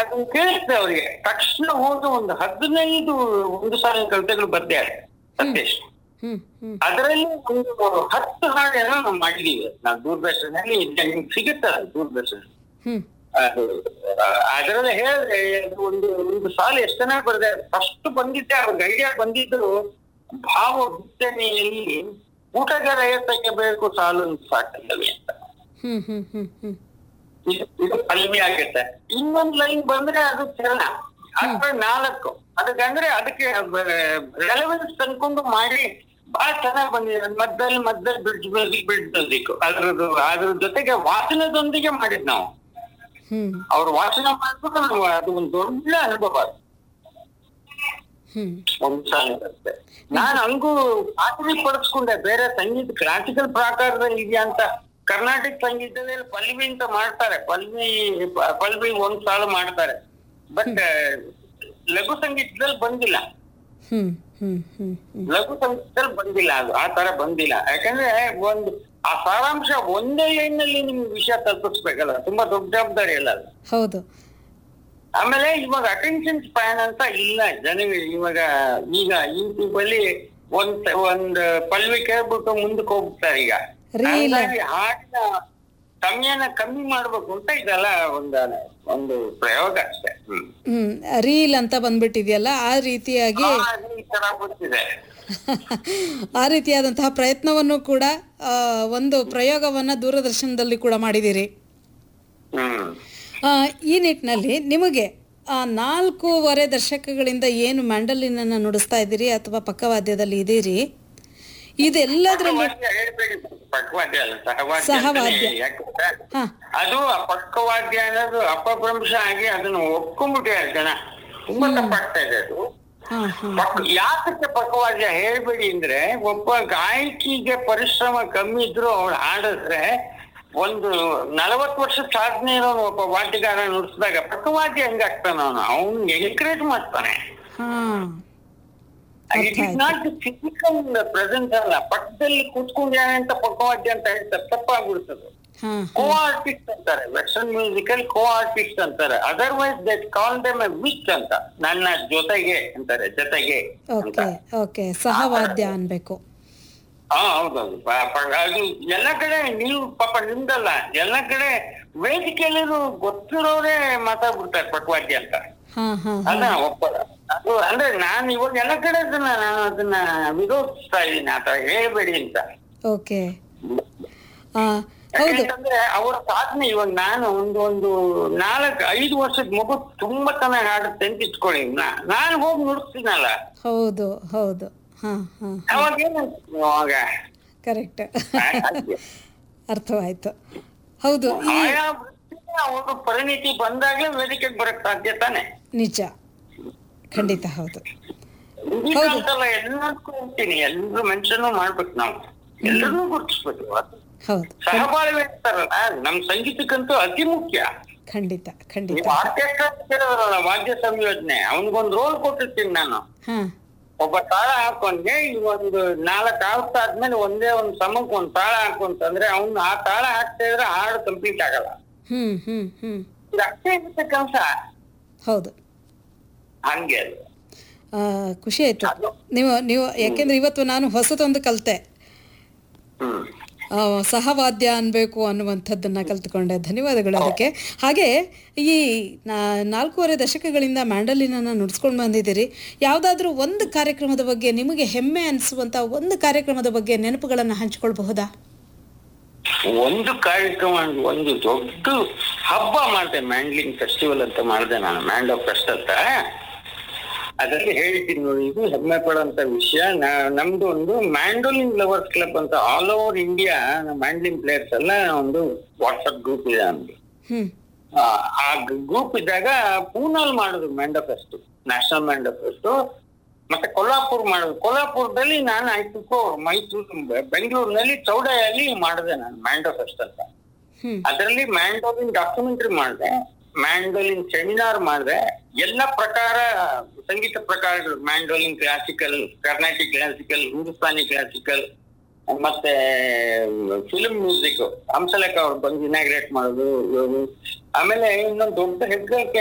ಅದನ್ನ ಕೇಳಿಸ್ದೆ ಅವ್ರಿಗೆ ತಕ್ಷಣ ಹೋಗಿ ಒಂದು ಹದಿನೈದು ಒಂದು ಸಾವಿರ ಕವಿತೆಗಳು ಬರ್ತಾರೆ ಸತ್ಯೇಶ್ ಹ್ಮ್ ಹ್ಮ್ ಅದರಲ್ಲಿ ಒಂದು ಹತ್ತು ಹಾಡೇನೋ ನಾವು ಮಾಡಿದೀವಿ ನಾವು ದೂರದರ್ಶನಲ್ಲಿ ನಿಮ್ಗೆ ಸಿಗುತ್ತಲ್ಲ ದೂರದರ್ಶನ ಹ್ಮ್ ಅದು ಅದರಲ್ಲಿ ಹೇಳಿದ್ರೆ ಅದು ಒಂದು ಒಂದು ಸಾಲು ಎಷ್ಟು ಚೆನ್ನಾಗಿ ಬರೆದೆ ಫಸ್ಟ್ ಬಂದಿದ್ದೆ ಅವ್ರಿಗೆ ಐಡಿಯಾ ಬಂದಿದ್ದು ಭಾವ ವಿಸ್ತರಣೆಯಲ್ಲಿ ಊಟಗಾರ ಏತಕ್ಕೆ ಬೇಕು ಸಾಲು ಸಾಕಲ್ಲವೇ ಅಂತ ಹ್ಮ್ ಹ್ಮ್ ಹ್ಮ್ ಹ್ಮ್ ಇದು ಇದು ಕಲ್ಮಿ ಆಗುತ್ತೆ ಇನ್ನೊಂದ್ ಲೈನ್ ಬಂದ್ರೆ ಅದು ಚರಣ ಅಥವಾ ನಾಲ್ಕು ಅದಕ್ಕಂದ್ರೆ ಅದಕ್ಕೆ ರೆಲೆವೆನ್ಸ್ ತಂದ್ಕೊಂಡು ಮಾಡಿ ಬಹಳ ಚೆನ್ನಾಗಿ ಬಂದಿದೆ ಮಧ್ಯದಲ್ಲಿ ಮಧ್ಯದಲ್ಲಿ ಬ್ರಿಡ್ಜ್ ಮ್ಯೂಸಿಕ್ ಬ್ರಿಡ್ಜ್ ಮ್ಯೂಸಿಕ್ ಅದ್ರದ್ದು ಅದ್ರ ಜೊತೆಗೆ ವಾಚನದೊಂದಿಗೆ ಮಾಡಿದ್ ನಾವು ಹ್ಮ್ ಅವ್ರು ವಾಚನ ಮಾಡ್ಬಿಟ್ಟು ನಾವು ಅದು ಒಂದು ದೊಡ್ಡ ಅನುಭವ ಅದು. ಹ್ಮ್ ಒಂದ್ ಸಾಲ ಇರುತ್ತೆ ನಾನು ಹಂಗೂ ಖಾತ್ರಿ ಪಡಿಸ್ಕೊಂಡೆ ಬೇರೆ ಸಂಗೀತ ಕ್ಲಾಸಿಕಲ್ ಪ್ರಕಾರದಲ್ಲಿ ಇದೆಯಾ ಅಂತ ಕರ್ನಾಟಕ ಸಂಗೀತದಲ್ಲಿ ಪಲ್ವಿ ಅಂತ ಮಾಡ್ತಾರೆ ಪಲ್ವಿ ಪ- ಪಲ್ವಿ ಒಂದ್ ಸಾಲು ಮಾಡ್ತಾರೆ ಬಟ್ ಲಘು ಸಂಗೀತದಲ್ಲಿ ಬಂದಿಲ್ಲ ಹ್ಮ್ ಹ್ಮ್ ಹ್ಮ್ ಹ್ಮ್ ಲಘು ಸಂಗೀತದಲ್ಲಿ ಬಂದಿಲ್ಲ ಅದು ಆ ತರ ಬಂದಿಲ್ಲ ಯಾಕಂದ್ರೆ ಒಂದು ಆ ಸಾರಾಂಶ ಒಂದೇ ಲೈನಲ್ಲಿ ನಿಮ್ಗೆ ವಿಷಯ ತಲುಪಿಸ್ಬೇಕಲ್ಲ ತುಂಬಾ ದೊಡ್ಡ ಜವಾಬ್ದಾರಿ ಅಲ್ಲ ಅದು ಹೌದು ಆಮೇಲೆ ಇವಾಗ ಅಟೆನ್ಷನ್ ಸ್ಪ್ಯಾನ್ ಅಂತ ಇಲ್ಲ ಜನಗಳು ಇವಾಗ ಈಗ ಯೂಟ್ಯೂಬ್ ಅಲ್ಲಿ ಒಂದ್ ಒಂದ್ ಪಲ್ವಿ ಕೇಳ್ಬಿಟ್ಟು ಮುಂದಕ್ಕೆ ಹೋಗ್ತಾರೆ ಈಗ Reel. ಹಾಗಾಗಿ ಹಾಡಿನ ಸಮಯನ ಕಮ್ಮಿ ಮಾಡ್ಬೇಕು ಅಂತ ಇದೆಲ್ಲ ಒಂದ್ ಒಂದು ಪ್ರಯೋಗ ಅಷ್ಟೇ ಹ್ಮ್ ಹ್ಮ್ ರೀಲ್ ಅಂತ ಬಂದ್ಬಿಟ್ಟಿದೆಯಲ್ಲ ಆ ರೀತಿಯಾಗಿ ಆ, ಈ ತರ ಗೊತ್ತಿದೆ ಆ ರೀತಿಯಾದಂತಹ ಪ್ರಯತ್ನವನ್ನು ಕೂಡ ಆ, ಒಂದು ಪ್ರಯೋಗವನ್ನ ದೂರದರ್ಶನದಲ್ಲಿ ಕೂಡ ಮಾಡಿದ್ದೀರಿ ಹ್ಮ್ ಆ, ಈ ನಿಟ್ಟಿನಲ್ಲಿ ನಿಮಗೆ ಆ ನಾಲ್ಕೂವರೆ ದಶಕಗಳಿಂದ ಏನು ಮ್ಯಾಂಡಲಿನನ್ನು ನುಡಿಸ್ತಾ ಇದ್ದೀರಿ ಅಥವಾ ಪಕ್ಕವಾದ್ಯದಲ್ಲಿ ಇದ್ದೀರಿ ಇದೆಲ್ಲದರಲ್ಲೂ ಪಕ್ಕವಾದ್ಯ ಹೇಳ್ಬೇಡಿ ಪಕ್ಕವಾದ್ಯ ಅಲ್ಲ ಸಹವಾದ್ಯ ಸಹವಾದ್ಯ. ಅಂತಾನೆ ಯಾಕಂದ್ರೆ ಹಾ ಅದು ಆ ಪಕ್ಕವಾದ್ಯ ಅನ್ನೋದು ಅಪಭ್ರಂಶ ಆಗಿ ಅದನ್ನ ಒಪ್ಕೊಂಡ್ಬಿಟ್ಟಿದ್ದಾರೆ ಜನ ತುಂಬಾ ತಪ್ಪಾಗ್ತಾ ಇದೆ ಅದು ಹಾ ಹಾ ಪಕ್- ಯಾತಕ್ಕೆ ಪಕ್ಕವಾದ್ಯ ಹೇಳ್ಬೇಡಿ ಅಂದ್ರೆ ಒಬ್ಬ ಗಾಯಕಿಗೆ ಪರಿಶ್ರಮ ಕಮ್ಮಿ ಇದ್ರು ಅವಳು ಹಾಡಿದ್ರೆ ಒಂದು ನಲವತ್ತು ವರ್ಷ ಸಾಧನೆ ಇರೋ ಒಬ್ಬ ವಾದ್ಯಗಾರ ನುಡಿಸಿದಾಗ ಪಕ್ಕವಾದ್ಯ ಹೆಂಗಾಗ್ತಾನ ಅವನು ಅವ್ನು ಎನ್ಕರೇಜ್ ಮಾಡ್ತಾನೆ ಹಾ it is not physical presence ಅಲ್ಲ ಪಕ್ಕದಲ್ಲಿ ಕೂತ್ಕೊಂಡ್ಯಾನೆ ಅಂತ ಪಕ್ಕವಾದ್ಯ ಅಂತ ಹೇಳ್ತಾರೆ ತಪ್ಪಾಗ್ಬಿಡ್ತದೆ ಹಾ ಕೋ ಆರ್ಟಿಸ್ಟ್ ಅಂತಾರೆ ವೆಸ್ಟರ್ನ್ ಮ್ಯೂಸಿಕಲ್ ಕೋ ಆರ್ಟಿಸ್ಟ್ ಅಂತಾರೆ otherwise that call them a which ಅಂತ ನನ್ನ ಜೊತೆಗೆ ಅಂತಾರೆ ಜೊತೆಗೆ ಅಂತ ಓಕೆ ಓಕೆ ಸಹವಾದ್ಯ ಅನ್ಬೇಕು ಹಾ ಹೌದೌದು ಪ- ಪ- ಅದು ಎಲ್ಲ ಕಡೆ ನೀವು ಪಾಪ ನಿಮ್ದಲ್ಲ ಎಲ್ಲ ಕಡೆ ವೇದಿಕೆಯಲ್ಲಿರು ಗೊತ್ತಿರೋರೇ ಮಾತಾಡ್ಬಿಡ್ತಾರೆ ಪಕ್ವಾದ್ಯ ಅಂತ ಹಾ ಹಾ ಅದನ್ನ ಒಪ್ಪಲ್ಲ ಅದು ಅಂದ್ರೆ ನಾನು ಇವಾಗ ಎಲ್ಲ ಕಡೆ ಅದನ್ನ ನಾನು ಅದನ್ನ ವಿರೋಧಿಸ್ತಾ ಇದ್ದೀನಿ ಆತರ ಹೇಳ್ಬೇಡಿ ಅಂತ ಓಕೆ ಆ, ಹೌದು ಯಾಕಂದ್ರೆ ಅವರ ಸಾಧನೆ ಇವಾಗ ನಾನು ಒಂದು ಒಂದು ನಾಲ್ಕು ಐದು ವರ್ಷದ ಮಗು ತುಂಬಾ ಚೆನ್ನಾಗಿ ಹಾಡುತ್ತೆ ಅಂತ ಇಟ್ಕೊಳ್ಳಿ ನಾ- ನಾನು ಹೋಗಿ ನುಡಿಸ್ತೀನಲ್ಲ ಹೌದು ಹೌದು ಹಾ ಹಾ ಅವಾಗ ಏನು ಅವಾಗ ಕರೆಕ್ಟ್ ಹಾಗೆ. ಅರ್ಥವಾಯ್ತು ಹೌದು ಈ ಆಯಾ ವೃತ್ತಿಗೆ ಅವರು ಪರಿಣಿತಿ ಬಂದಾಗ್ಲೇ ವೇದಿಕೆಗೆ ಬರಕ್ ಸಾಧ್ಯ ತಾನೆ ನಿಜ ಖಂಡಿತ ಹೌದು ಈ ಕಾಲದಲ್ಲ ಎಲ್ಲದಕ್ಕೂ ಹೋಗ್ತೀನಿ ಎಲ್ರು ಮೆನ್ಷನ್ ಮಾಡ್ಬೇಕು ನಾವು ಎಲ್ಲರನ್ನೂ ಗುರುತಿಸ್ಬೇಕು ಹೌದು ಸಹಬಾಳ್ವೆ ಅಂತಾರಲ್ಲ ನಮ್ ಸಂಗೀತಕ್ಕಂತೂ ಅತಿ ಮುಖ್ಯ ಖಂಡಿತ ಖಂಡಿತ ನೀವು ಆರ್ಕೆಸ್ಟ್ರಾ ಕೇಳೋರಲ್ಲ ವಾದ್ಯ ಸಂಯೋಜನೆ ಅವನಿಗೊಂದು ರೋಲ್ ಕೊಟ್ಟಿರ್ತೀನಿ ನಾನು ಹಾ ಒಬ್ಬ ತಾಳ ಹಾಕೊಂಡ್ಗೆ ಈ ಒಂದು ನಾಲ್ಕು ಆವರ್ತ ಆದ್ಮೇಲೆ ಒಂದೇ ಒಂದ್ ಸಮಕ್ಕೆ ಒಂದ್ ತಾಳ ಹಾಕೊಂತಂದ್ರೆ ಅವ್ನು ಆ ತಾಳ ಹಾಕ್ತಾ ಇದ್ರೆ ಹಾಡು ಕಂಪ್ಲೀಟ್ ಆಗಲ್ಲ ಹ್ಮ್ ಹ್ಮ್ ಹ್ಮ್ ಇದು ಅಷ್ಟೇ ಇರುತ್ತೆ ಕೆಲಸ ಹೌದು ಹಂಗೆ ಅದು ಆ, ಖುಷಿ ಆಯ್ತು ನೀವು ನೀವು ಯಾಕೆಂದ್ರೆ ಇವತ್ತು ನಾನು ಹೊಸದೊಂದು ಕಲಿತೆ ಹ್ಮ್ ಸಹವಾದ್ಯ ಅನ್ಬೇಕು ಅನ್ನುವಂಥದ್ದನ್ನ ಕಲ್ತ್ಕೊಂಡೆ ಧನ್ಯವಾದಗಳು ಅದಕ್ಕೆ ಹಾಗೆ ಈ ನಾ- ನಾಲ್ಕೂವರೆ ದಶಕಗಳಿಂದ ಮ್ಯಾಂಡಲಿನನ್ನು ನುಡಿಸ್ಕೊಂಡು ಬಂದಿದ್ದೀರಿ ಯಾವುದಾದ್ರೂ ಒಂದು ಕಾರ್ಯಕ್ರಮದ ಬಗ್ಗೆ ನಿಮಗೆ ಹೆಮ್ಮೆ ಅನಿಸುವಂಥ ಒಂದು ಕಾರ್ಯಕ್ರಮದ ಬಗ್ಗೆ ನೆನಪುಗಳನ್ನು ಹಂಚಿಕೊಳ್ಬಹುದಾ ಒಂದು ಕಾರ್ಯಕ್ರಮ ಒಂದು ದೊಡ್ಡ ಹಬ್ಬ ಮಾಡಿದೆ ಮ್ಯಾಂಡ್ಲಿಂಗ್ ಫೆಸ್ಟಿವಲ್ ಅಂತ ಮಾಡಿದೆ ನಾನು ಮ್ಯಾಂಡ್ ಆಫ್ ಫೆಸ್ಟ್ ಅಂತ ಅದರಲ್ಲಿ ಹೇಳ್ತೀನಿ ನೋಡಿ ಇದು ಹೆಮ್ಮೆ ಪಡುವಂತ ವಿಷಯ ನಾ- ನಮ್ದು ಒಂದು ಮ್ಯಾಂಡೋಲಿನ್ ಲವರ್ಸ್ ಕ್ಲಬ್ ಅಂತ all over India mandolin players ಎಲ್ಲ ಒಂದು ವಾಟ್ಸಪ್ ಗ್ರೂಪ್ ಇದೆ ನಮ್ದು ಹ್ಮ್ ಆ, ಆ ಗ್ರೂಪ್ ಇದ್ದಾಗ ಪೂನಾಲ್ ಮಾಡುದು mando fest national mando fest ಮತ್ತೆ ಕೊಲ್ಲಾಪುರ್ ಮಾಡುದು ಕೊಲ್ಲಾಪುರದಲ್ಲಿ ನಾನು ಆಯ್ತು ಮೈಸೂರು ಬೆಂಗಳೂರಿನಲ್ಲಿ ಚೌಡಯಲ್ಲಿ ಮಾಡಿದೆ ನಾನು ಮ್ಯಾಂಡೋ ಫೆಸ್ಟ್ ಅಂತ ಹ್ಮ್ ಅದರಲ್ಲಿ ಮ್ಯಾಂಡೋಲಿನ್ ಡಾಕ್ಯುಮೆಂಟರಿ ಮಾಡಿದೆ ಮ್ಯಾಂಡೋಲಿನ್ ಸೆಮಿನಾರ್ ಮಾಡಿದೆ ಎಲ್ಲ ಪ್ರಕಾರ ಸಂಗೀತ ಪ್ರಕಾರಗಳು mandolin classical Carnatic classical Hindustani classical ಮತ್ತೆ ಫಿಲ್ಮ್ ಮ್ಯೂಸಿಕ್ ಹಂಸಲೇಖ ಅವ್ರು ಬಂದು ಇನಾಗ್ರೇಟ್ ಮಾಡೋದು ಆಮೇಲೆ ಇನ್ನೊಂದು ದೊಡ್ಡ ಹೆಗ್ಗಳಿಕೆ